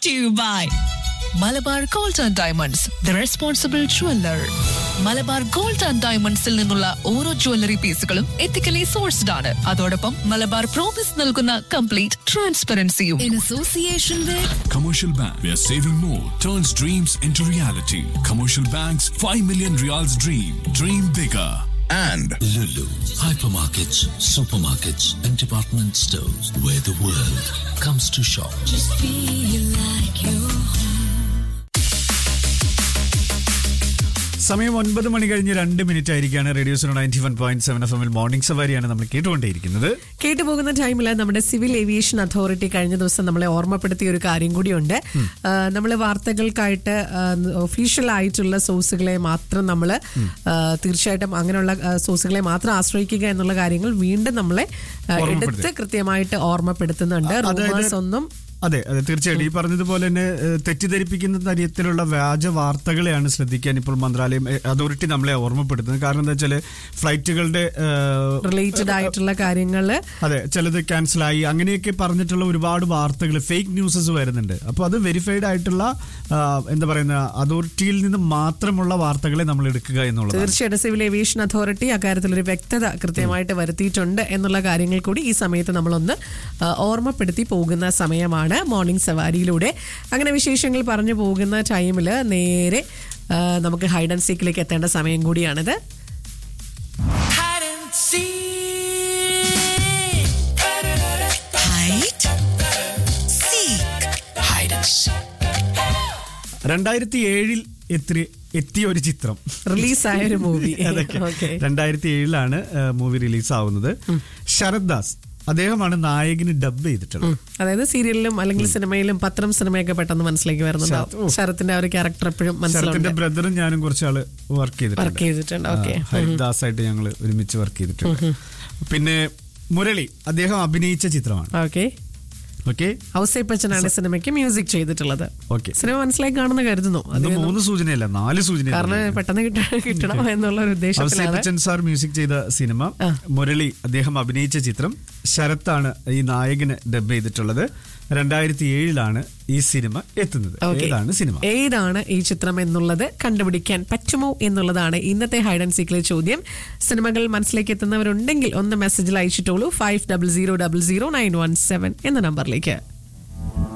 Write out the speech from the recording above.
to you by Malabar Gold and Diamonds the responsible jeweller Malabar Gold and ഡയമണ്ട്സിൽ നിന്നുള്ള ഓരോ jewellery പീസുകളും എത്തിക്കലി സോഴ്സ്ഡ് ആണ് അതോടൊപ്പം മലബാർ പ്രോമിസ് നൽകുന്ന കംപ്ലീറ്റ് ട്രാൻസ്പെറൻസിയും in association with Commercial Bank, where saving more turns dreams into reality. Commercial Bank's 5 million reals dream. Dream bigger. and Lulu, hypermarkets, supermarkets, and department stores where the world comes to shop. സമയം ഒൻപത് മണി കഴിഞ്ഞ് രണ്ട് minute ആയിരിക്കാണ് radio zone ninety one point seven F എമ്മിൽ morning സവാരിയാണ് നമ്മൾ കേട്ടുകൊണ്ടേയിരിക്കുന്നത് കേട്ടുപോകുന്ന ടൈമിൽ നമ്മുടെ സിവിൽ ഏവിയേഷൻ അതോറിറ്റി കഴിഞ്ഞ ദിവസം നമ്മളെ ഓർമ്മപ്പെടുത്തിയ ഒരു കാര്യം കൂടിയുണ്ട് നമ്മൾ വാർത്തകൾക്കായിട്ട് ഒഫീഷ്യൽ ആയിട്ടുള്ള സോഴ്സുകളെ മാത്രം നമ്മൾ തീർച്ചയായിട്ടും അങ്ങനെയുള്ള ആ, സോഴ്സുകളെ മാത്രം ആശ്രയിക്കുക എന്നുള്ള കാര്യങ്ങൾ വീണ്ടും നമ്മളെ ആ, ഓർമ്മപ്പെടുത്തി. എടുത്ത് കൃത്യമായിട്ട് ഓർമ്മപ്പെടുത്തുന്നുണ്ട് അതായത് റൂമേഴ്സ് ഒന്നും അതെ അതെ തീർച്ചയായിട്ടും ഈ പറഞ്ഞതുപോലെ തന്നെ ഏഹ്, തെറ്റിദ്ധരിപ്പിക്കുന്ന തരത്തിലുള്ള വ്യാജ വാർത്തകളെയാണ് ശ്രദ്ധിക്കാൻ ഇപ്പോൾ മന്ത്രാലയം ഏഹ്, അതോറിറ്റി നമ്മളെ ഓർമ്മപ്പെടുത്തുന്നത് കാരണം എന്താ വെച്ചാല് ഫ്ലൈറ്റുകളുടെ ഏഹ്, റിലേറ്റഡ് ആയിട്ടുള്ള കാര്യങ്ങൾ അതെ ചിലത് ക്യാൻസലായി അങ്ങനെയൊക്കെ പറഞ്ഞിട്ടുള്ള ഒരുപാട് വാർത്തകൾ ഫേക്ക് ന്യൂസസ് വരുന്നുണ്ട് അപ്പോൾ അത് വെരിഫൈഡ് ആയിട്ടുള്ള ആ, എന്താ പറയുന്ന അതോറിറ്റിയിൽ നിന്ന് മാത്രമുള്ള വാർത്തകളെ നമ്മൾ എടുക്കുക എന്നുള്ളത് തീർച്ചയായിട്ടും സിവിൽ ഏവിയേഷൻ അതോറിറ്റി അക്കാര്യത്തിൽ ഒരു വ്യക്തത കൃത്യമായിട്ട് വരുത്തിയിട്ടുണ്ട് എന്നുള്ള കാര്യങ്ങൾ കൂടി ഈ സമയത്ത് നമ്മളൊന്ന് ആ, ഓർമ്മപ്പെടുത്തി പോകുന്ന സമയമാണ് മോർണിംഗ് സവാരിയിലൂടെ അങ്ങനെ വിശേഷങ്ങൾ പറഞ്ഞു പോകുന്ന ടൈമിൽ നേരെ ആ, നമുക്ക് ഹൈഡ് ആൻഡ് സീക്കിലേക്ക് എത്തേണ്ട സമയം കൂടിയാണിത് hide seek Hide and seek. രണ്ടായിരത്തി ഏഴിൽ എത്തി എത്തിയ ഒരു ചിത്രം റിലീസായ ഒരു മൂവി അതൊക്കെ ഓക്കെ രണ്ടായിരത്തി ഏഴിലാണ് മൂവി റിലീസ് ആവുന്നത് ശരത് ദാസ് അദ്ദേഹമാണ് നായകന് ഡബ് ചെയ്തിട്ടുള്ളത് അതായത് സീരിയലിലും അല്ലെങ്കിൽ സിനിമയിലും പത്രം സിനിമയൊക്കെ പെട്ടെന്ന് മനസ്സിലേക്ക് വരുന്നുണ്ടാവും ശരത്തിന്റെ ആ ഒരു ക്യാരക്ടർ എപ്പോഴും ശരത്തിന്റെ മനസ്സിലുണ്ട് ബ്രദറും ഞാനും കുറച്ചാള് വർക്ക് ചെയ്തിട്ടുണ്ട് വർക്ക് ചെയ്തിട്ടുണ്ട് ഓക്കെ ആ, ഹരിദാസ് ആയിട്ട് ഞങ്ങൾ ഒരുമിച്ച് വർക്ക് ചെയ്തിട്ടുണ്ട് പിന്നെ മുരളി അദ്ദേഹം അഭിനയിച്ച ചിത്രമാണ് ഓക്കെ ഓക്കെ ഔസേപ്പച്ചനാണ് സിനിമയ്ക്ക് മ്യൂസിക് ചെയ്തിട്ടുള്ളത് ഓക്കെ സിനിമ മനസ്സിലായി കാണുന്ന കരുതുന്നു അത് മൂന്ന് സൂചനയല്ല നാല് സൂചന കാരണം പെട്ടെന്ന് കിട്ട- കിട്ടണം എന്നുള്ള ഒരു ഉദ്ദേശത്തിലാണ് ബച്ചൻ സാർ മ്യൂസിക് ചെയ്ത സിനിമ മുരളി അദ്ദേഹം അഭിനയിച്ച ചിത്രം ശരത്താണ് ഈ നായകന് ഡബ് ചെയ്തിട്ടുള്ളത് രണ്ടായിരത്തി ഏഴിലാണ് ഈ സിനിമ എത്തുന്നത് Okay. ഏതാണ് സിനിമ ഏതാണ് ഈ ചിത്രം എന്നുള്ളത് കണ്ടുപിടിക്കാൻ പറ്റുമോ എന്നുള്ളതാണ് ഇന്നത്തെ ഹൈഡ് ആൻഡ് സീക്കിലെ ചോദ്യം സിനിമകൾ മനസ്സിലേക്ക് എത്തുന്നവരുണ്ടെങ്കിൽ ഒന്ന് മെസ്സേജിൽ അയച്ചിട്ടോളൂ five double zero double zero nine one seven എന്ന നമ്പറിലേക്ക്